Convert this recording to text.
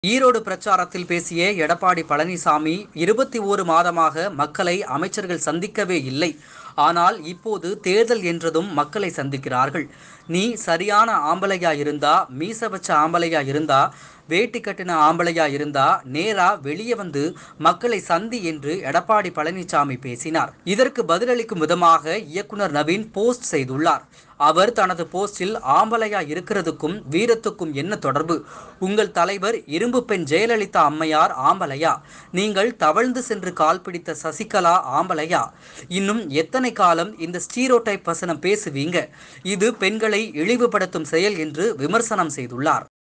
ஈரோடு பிரச்சாரத்தில் பேசிய எடப்பாடி பழனிசாமி இருபத்தி ஓரு மாதமாக மக்களை அமைச்சர்கள் சந்திக்கவே இல்லை ஆனால் இப்போது தேர்தல் என்றதும் மக்களை சந்திக்கிறார்கள் நீ சரியான ஆம்பளையா இருந்தா மீச வச்ச ஆம்பளையா இருந்தா வேட்டி கட்டின ஆம்பளையா இருந்தா நேரா வெளியே வந்து மக்களை சந்தி என்று எடப்பாடி பழனிசாமி பேசினார் இதற்கு பதிலளிக்கும் விதமாக இயக்குனர் நவீன் போஸ்ட் செய்துள்ளார் அவர் தனது போஸ்டில் ஆம்பளையா இருக்கிறதுக்கும் வீரத்துக்கும் என்ன தொடர்பு உங்கள் தலைவர் இரும்பு பெண் ஜெயலலிதா அம்மையார் ஆம்பளையா நீங்கள் தவழ்ந்து சென்று கால் பிடித்த சசிகலா ஆம்பளையா இன்னும் எத்தனை காலம் இந்த ஸ்டீரோடைப் வசனம் பேசுவீங்க இது பெண்களை இழிவுபடுத்தும் செயல் என்று விமர்சனம் செய்துள்ளார்